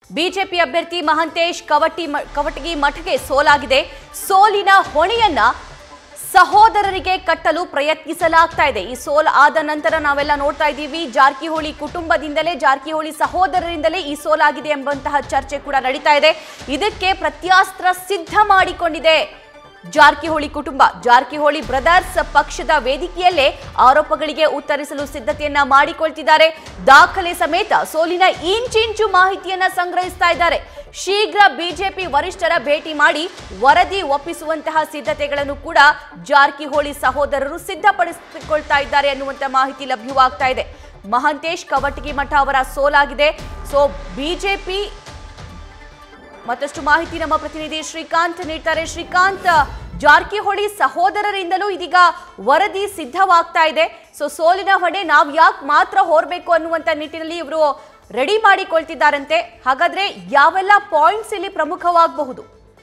BJP ಅಭ್ಯರ್ಥಿ ಮಹಂತೇಶ್ ಕವಟಿ ಮ- ಕವಟಗಿ ಮಠಗೆ ಸೋಲಾಗಿದೆ ಸೋಲಿನ ಹೊಣೆಯನ್ನ ಸಹೋದರರಿಗೆ ಕಟ್ಟಲು ಪ್ರಯತ್ನಿಸಲಾಗ್ತಾ ಇದೆ ಈ ಸೋಲ್ ಆದ ನಂತರ ನಾವೆಲ್ಲ ನೋಡ್ತಾ ಇದ್ದೀವಿ ಜಾರಕಿಹೊಳಿ ಕುಟುಂಬದಿಂದಲೇ ಜಾರಕಿಹೊಳಿ ಸಹೋದರರಿಂದಲೇ ಈ ಸೋಲಾಗಿದೆ ಎಂಬಂತಹ ಚರ್ಚೆ ಕೂಡ ನಡೀತಾ ಇದೆ ಇದಕ್ಕೆ ಪ್ರತ್ಯಾಸ್ತ್ರ ಸಿದ್ಧ ಮಾಡಿಕೊಂಡಿದೆ ಜಾರಕಿಹೊಳಿ ಕುಟುಂಬ ಜಾರಕಿಹೊಳಿ ಬ್ರದರ್ಸ್ ಪಕ್ಷದ ವೇದಿಕೆಯಲ್ಲೇ ಆರೋಪಗಳಿಗೆ ಉತ್ತರಿಸಲು ಸಿದ್ಧತೆಯನ್ನ ಮಾಡಿಕೊಳ್ತಿದ್ದಾರೆ ದಾಖಲೆ ಸಮೇತ ಸೋಲಿನ ಇಂಚಿಂಚು ಮಾಹಿತಿಯನ್ನ ಸಂಗ್ರಹಿಸ್ತಾ ಇದ್ದಾರೆ ಶೀಘ್ರ ಬಿಜೆಪಿ ವರಿಷ್ಠರ ಭೇಟಿ ಮಾಡಿ ವರದಿ ಒಪ್ಪಿಸುವಂತಹ ಸಿದ್ಧತೆಗಳನ್ನು ಕೂಡ ಜಾರಕಿಹೊಳಿ ಸಹೋದರರು ಸಿದ್ಧಪಡಿಸಿಕೊಳ್ತಾ ಇದ್ದಾರೆ ಅನ್ನುವಂತ ಮಾಹಿತಿ ಲಭ್ಯವಾಗ್ತಾ ಇದೆ ಮಹಂತೇಶ್ ಕವಟಗಿ ಮಠ ಅವರ ಸೋಲಾಗಿದೆ ಸೊ ಬಿಜೆಪಿ ಮತ್ತಷ್ಟು ಮಾಹಿತಿ ನಮ್ಮ ಪ್ರತಿನಿಧಿ ಶ್ರೀಕಾಂತ್ ನೀಡ್ತಾರೆ ಶ್ರೀಕಾಂತ್ ಜಾರಕಿಹೊಳಿ ಸಹೋದರರಿಂದಲೂ ಇದೀಗ ವರದಿ ಸಿದ್ಧವಾಗ್ತಾ ಇದೆ ಸೊ ಸೋಲಿನ ಹೊಣೆ ನಾವ್ ಯಾಕೆ ಮಾತ್ರ ಹೋರ್ಬೇಕು ಅನ್ನುವಂತ ನಿಟ್ಟಿನಲ್ಲಿ ಇವರು ರೆಡಿ ಮಾಡಿಕೊಳ್ತಿದ್ದಾರಂತೆ ಹಾಗಾದ್ರೆ ಯಾವೆಲ್ಲ ಪಾಯಿಂಟ್ಸ್ ಇಲ್ಲಿ ಪ್ರಮುಖವಾಗಬಹುದು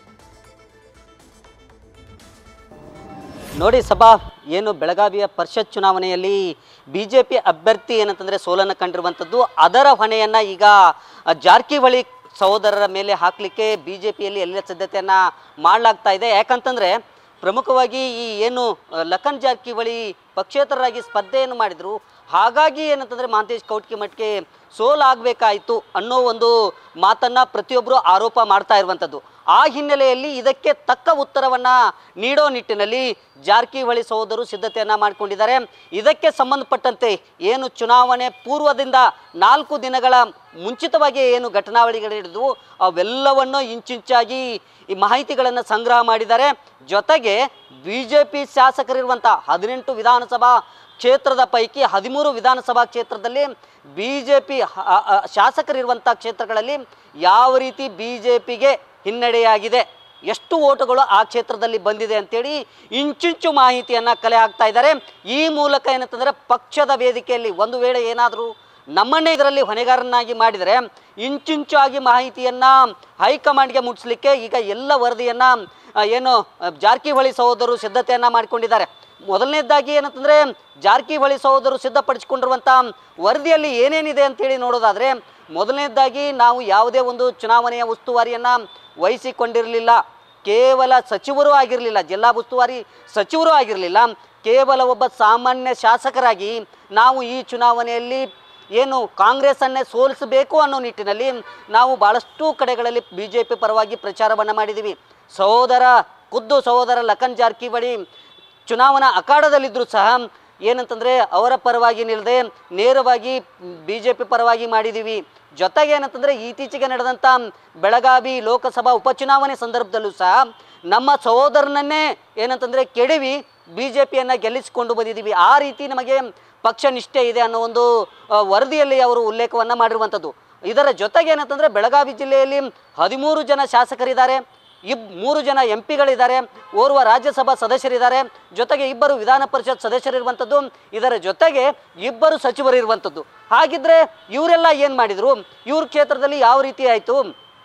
ನೋಡಿ ಸಭಾ ಏನು ಬೆಳಗಾವಿಯ ಪರಿಷತ್ ಚುನಾವಣೆಯಲ್ಲಿ ಬಿ ಜೆ ಪಿ ಅಭ್ಯರ್ಥಿ ಏನಂತಂದರೆ ಸೋಲನ್ನು ಕಂಡಿರುವಂಥದ್ದು ಅದರ ಹೊಣೆಯನ್ನು ಈಗ ಆ, ಜಾರಕಿಹೊಳಿ ಸಹೋದರರ ಮೇಲೆ ಹಾಕಲಿಕ್ಕೆ ಬಿ ಜೆ ಪಿಯಲ್ಲಿ ಎಲ್ಲ ಸಿದ್ಧತೆಯನ್ನು ಮಾಡಲಾಗ್ತಾ ಇದೆ ಯಾಕಂತಂದರೆ ಪ್ರಮುಖವಾಗಿ ಈ ಏನು ಆ, ಲಖನ್ ಜಾರಕಿಹೊಳಿ ಪಕ್ಷೇತರರಾಗಿ ಸ್ಪರ್ಧೆಯನ್ನು ಮಾಡಿದರು ಹಾಗಾಗಿ ಏನಂತಂದರೆ ಮಹಾಂತೇಶ್ ಕೌಟ್ಕಿ ಮಟ್ಗೆ ಸೋಲಾಗಬೇಕಾಯಿತು ಅನ್ನೋ ಒಂದು ಮಾತನ್ನು ಪ್ರತಿಯೊಬ್ಬರು ಆರೋಪ ಮಾಡ್ತಾ ಇರುವಂಥದ್ದು ಆ ಹಿನ್ನೆಲೆಯಲ್ಲಿ ಇದಕ್ಕೆ ತಕ್ಕ ಉತ್ತರವನ್ನು ನೀಡೋ ನಿಟ್ಟಿನಲ್ಲಿ ಜಾರಕಿಹೊಳಿ ಸಹೋದರರು ಸಿದ್ಧತೆಯನ್ನು ಮಾಡಿಕೊಂಡಿದ್ದಾರೆ ಇದಕ್ಕೆ ಸಂಬಂಧಪಟ್ಟಂತೆ ಏನು ಚುನಾವಣೆ ಪೂರ್ವದಿಂದ ನಾಲ್ಕು ದಿನಗಳ ಮುಂಚಿತವಾಗಿ ಏನು ಘಟನಾವಳಿಗಳು ಹಿಡಿದು ಅವೆಲ್ಲವನ್ನು ಇಂಚಿಂಚಾಗಿ ಈ ಮಾಹಿತಿಗಳನ್ನು ಸಂಗ್ರಹ ಮಾಡಿದ್ದಾರೆ ಜೊತೆಗೆ ಬಿ ಜೆ ಪಿ ಶಾಸಕರಿರುವಂಥ ಹದಿನೆಂಟು ವಿಧಾನಸಭಾ ಕ್ಷೇತ್ರದ ಪೈಕಿ ಹದಿಮೂರು ವಿಧಾನಸಭಾ ಕ್ಷೇತ್ರದಲ್ಲಿ ಬಿ ಜೆ ಪಿ ಶಾಸಕರಿರುವಂಥ ಕ್ಷೇತ್ರಗಳಲ್ಲಿ ಯಾವ ರೀತಿ ಬಿ ಜೆ ಪಿಗೆ ಹಿನ್ನಡೆಯಾಗಿದೆ ಎಷ್ಟು ಓಟುಗಳು ಆ ಕ್ಷೇತ್ರದಲ್ಲಿ ಬಂದಿದೆ ಅಂತೇಳಿ ಇಂಚಿಂಚು ಮಾಹಿತಿಯನ್ನು ಕಲೆ ಹಾಕ್ತಾ ಇದ್ದಾರೆ ಈ ಮೂಲಕ ಏನಂತಂದರೆ ಪಕ್ಷದ ವೇದಿಕೆಯಲ್ಲಿ ಒಂದು ವೇಳೆ ಏನಾದರೂ ನಮ್ಮನ್ನೇ ಇದರಲ್ಲಿ ಹೊಣೆಗಾರನಾಗಿ ಮಾಡಿದರೆ ಇಂಚಿಂಚಾಗಿ ಮಾಹಿತಿಯನ್ನು ಹೈಕಮಾಂಡ್ಗೆ ಮುಟ್ಟಿಸ್ಲಿಕ್ಕೆ ಈಗ ಎಲ್ಲ ವರದಿಯನ್ನು ಏನು ಆ, ಜಾರಕಿಹೊಳಿ ಸಹೋದರರು ಸಿದ್ಧತೆಯನ್ನು ಮಾಡಿಕೊಂಡಿದ್ದಾರೆ ಮೊದಲನೇದಾಗಿ ಏನಂತಂದರೆ ಜಾರಕಿಹೊಳಿ ಸಹೋದರರು ಸಿದ್ಧಪಡಿಸಿಕೊಂಡಿರುವಂಥ ವರದಿಯಲ್ಲಿ ಏನೇನಿದೆ ಅಂತೇಳಿ ನೋಡೋದಾದರೆ ಮೊದಲನೇದಾಗಿ ನಾವು ಯಾವುದೇ ಒಂದು ಚುನಾವಣೆಯ ಉಸ್ತುವಾರಿಯನ್ನು ವಹಿಸಿಕೊಂಡಿರಲಿಲ್ಲ ಕೇವಲ ಸಚಿವರು ಆಗಿರಲಿಲ್ಲ ಜಿಲ್ಲಾ ಉಸ್ತುವಾರಿ ಸಚಿವರು ಆಗಿರಲಿಲ್ಲ ಕೇವಲ ಒಬ್ಬ ಸಾಮಾನ್ಯ ಶಾಸಕರಾಗಿ ನಾವು ಈ ಚುನಾವಣೆಯಲ್ಲಿ ಏನು ಕಾಂಗ್ರೆಸ್ಸನ್ನೇ ಸೋಲಿಸಬೇಕು ಅನ್ನೋ ನಿಟ್ಟಿನಲ್ಲಿ ನಾವು ಭಾಳಷ್ಟು ಕಡೆಗಳಲ್ಲಿ ಬಿ ಜೆ ಪಿ ಪರವಾಗಿ ಪ್ರಚಾರವನ್ನು ಮಾಡಿದ್ದೀವಿ ಸಹೋದರ ಖುದ್ದು ಸಹೋದರ ಲಖನ್ ಜಾರಕಿಹೊಳಿ ಚುನಾವಣಾ ಅಖಾಡದಲ್ಲಿದ್ದರೂ ಸಹ ಏನಂತಂದರೆ ಅವರ ಪರವಾಗಿ ನಿಲ್ಲದೆ ನೇರವಾಗಿ ಬಿ ಜೆ ಪಿ ಪರವಾಗಿ ಮಾಡಿದ್ದೀವಿ ಜೊತೆಗೆ ಏನಂತಂದರೆ ಇತ್ತೀಚೆಗೆ ನಡೆದಂಥ ಬೆಳಗಾವಿ ಲೋಕಸಭಾ ಉಪಚುನಾವಣೆ ಸಂದರ್ಭದಲ್ಲೂ ಸಹ ನಮ್ಮ ಸಹೋದರನನ್ನೇ ಏನಂತಂದರೆ ಕೆಡವಿ ಬಿ ಜೆ ಪಿಯನ್ನು ಗೆಲ್ಲಿಸಿಕೊಂಡು ಬಂದಿದ್ದೀವಿ ಆ ರೀತಿ ನಮಗೆ ಪಕ್ಷ ನಿಷ್ಠೆ ಇದೆ ಅನ್ನೋ ಒಂದು ಆ, ವರದಿಯಲ್ಲಿ ಅವರು ಉಲ್ಲೇಖವನ್ನು ಮಾಡಿರುವಂಥದ್ದು ಇದರ ಜೊತೆಗೆ ಏನಂತಂದರೆ ಬೆಳಗಾವಿ ಜಿಲ್ಲೆಯಲ್ಲಿ ಹದಿಮೂರು ಜನ ಶಾಸಕರಿದ್ದಾರೆ ಇಬ್ ಮೂರು ಜನ ಎಂ ಪಿಗಳಿದ್ದಾರೆ ಓರ್ವ ರಾಜ್ಯಸಭಾ ಸದಸ್ಯರಿದ್ದಾರೆ ಜೊತೆಗೆ ಇಬ್ಬರು ವಿಧಾನ ಪರಿಷತ್ ಸದಸ್ಯರಿರುವಂಥದ್ದು ಇದರ ಜೊತೆಗೆ ಇಬ್ಬರು ಸಚಿವರಿರುವಂಥದ್ದು ಹಾಗಿದ್ರೆ ಇವರೆಲ್ಲ ಏನು ಮಾಡಿದರು ಇವ್ರ ಕ್ಷೇತ್ರದಲ್ಲಿ ಯಾವ ರೀತಿ ಆಯಿತು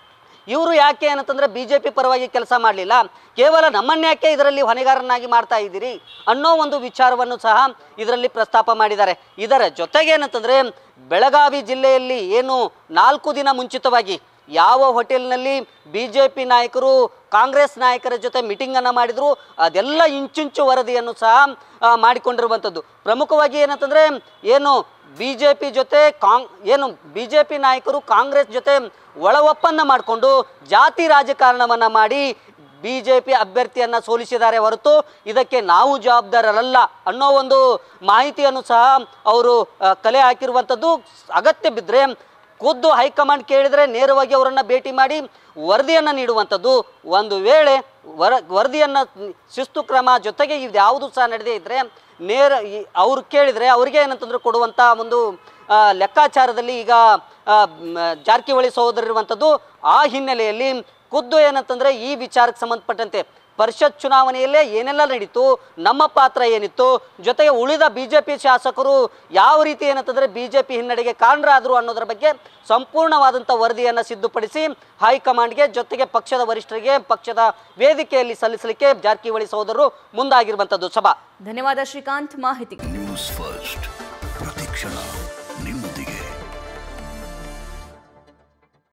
ಇವರು ಯಾಕೆ ಏನಂತಂದರೆ ಬಿ ಜೆ ಪಿ ಪರವಾಗಿ ಕೆಲಸ ಮಾಡಲಿಲ್ಲ ಕೇವಲ ನಮ್ಮನ್ನ ಯಾಕೆ ಇದರಲ್ಲಿ ಹೊಣೆಗಾರನಾಗಿ ಮಾಡ್ತಾ ಇದ್ದೀರಿ ಅನ್ನೋ ಒಂದು ವಿಚಾರವನ್ನು ಸಹ ಇದರಲ್ಲಿ ಪ್ರಸ್ತಾಪ ಮಾಡಿದ್ದಾರೆ ಇದರ ಜೊತೆಗೆ ಏನಂತಂದರೆ ಬೆಳಗಾವಿ ಜಿಲ್ಲೆಯಲ್ಲಿ ಏನು ನಾಲ್ಕು ದಿನ ಮುಂಚಿತವಾಗಿ ಯಾವ ಹೋಟೆಲ್ನಲ್ಲಿ ಬಿ ಜೆ ಪಿ ನಾಯಕರು ಕಾಂಗ್ರೆಸ್ ನಾಯಕರ ಜೊತೆ ಮೀಟಿಂಗನ್ನು ಮಾಡಿದರು ಅದೆಲ್ಲ ಇಂಚಿಂಚು ವರದಿಯನ್ನು ಸಹ ಆ, ಮಾಡಿಕೊಂಡಿರುವಂಥದ್ದು ಪ್ರಮುಖವಾಗಿ ಏನಂತಂದರೆ ಏನು ಬಿ ಜೆ ಪಿ ಜೊತೆ ಕಾಂಗ್ ಏನು ಬಿ ಜೆ ಪಿ ನಾಯಕರು ಕಾಂಗ್ರೆಸ್ ಜೊತೆ ಒಳ ಒಪ್ಪಂದ ಮಾಡಿಕೊಂಡು ಜಾತಿ ರಾಜಕಾರಣವನ್ನು ಮಾಡಿ ಬಿ ಜೆ ಪಿ ಅಭ್ಯರ್ಥಿಯನ್ನು ಸೋಲಿಸಿದ್ದಾರೆ ಹೊರತು ಇದಕ್ಕೆ ನಾವು ಜವಾಬ್ದಾರರಲ್ಲ ಅನ್ನೋ ಒಂದು ಮಾಹಿತಿಯನ್ನು ಸಹ ಅವರು ಆ, ಕಲೆ ಹಾಕಿರುವಂಥದ್ದು ಅಗತ್ಯ ಬಿದ್ದರೆ ಖುದ್ದು ಹೈಕಮಾಂಡ್ ಕೇಳಿದರೆ ನೇರವಾಗಿ ಅವರನ್ನು ಭೇಟಿ ಮಾಡಿ ವರದಿಯನ್ನು ನೀಡುವಂಥದ್ದು ಒಂದು ವೇಳೆ ವರ ವರದಿಯನ್ನು ಶಿಸ್ತು ಕ್ರಮ ಜೊತೆಗೆ ಇದ್ಯಾವುದು ಸಹ ನಡೆದೇ ಇದ್ದರೆ ನೇರ ಈ- ಅವ್ರು ಕೇಳಿದರೆ ಅವ್ರಿಗೆ ಏನಂತಂದ್ರೆ ಕೊಡುವಂಥ ಒಂದು ಆ, ಲೆಕ್ಕಾಚಾರದಲ್ಲಿ ಈಗ ಆ, ಮ್, ಜಾರಕಿಹೊಳಿ ಸಹೋದರಿರುವಂಥದ್ದು ಆ ಹಿನ್ನೆಲೆಯಲ್ಲಿ ಖುದ್ದು ಏನಂತಂದರೆ ಈ ವಿಚಾರಕ್ಕೆ ಸಂಬಂಧಪಟ್ಟಂತೆ ಪರಿಷತ್ ಚುನಾವಣೆಯಲ್ಲೇ ಏನೆಲ್ಲ ನಡೀತು ನಮ್ಮ ಪಾತ್ರ ಏನಿತ್ತು ಜೊತೆಗೆ ಉಳಿದ ಬಿ ಜೆ ಪಿ ಶಾಸಕರು ಯಾವ ರೀತಿ ಏನಂತಂದರೆ ಬಿ ಜೆ ಪಿ ಹಿನ್ನಡೆಗೆ ಕಾರಣರಾದರು ಅನ್ನೋದರ ಬಗ್ಗೆ ಸಂಪೂರ್ಣವಾದಂಥ ವರದಿಯನ್ನು ಸಿದ್ಧಪಡಿಸಿ ಹೈಕಮಾಂಡ್ಗೆ ಜೊತೆಗೆ ಪಕ್ಷದ ವರಿಷ್ಠರಿಗೆ ಪಕ್ಷದ ವೇದಿಕೆಯಲ್ಲಿ ಸಲ್ಲಿಸಲಿಕ್ಕೆ ಜಾರಕಿಹೊಳಿ ಸಹೋದರರು ಮುಂದಾಗಿರುವಂಥದ್ದು ಸಭಾ ಧನ್ಯವಾದ ಶ್ರೀಕಾಂತ್ ಮಾಹಿತಿಗೆ ನ್ಯೂಸ್ ಫಸ್ಟ್ ಪ್ರತಿಕ್ಷಣ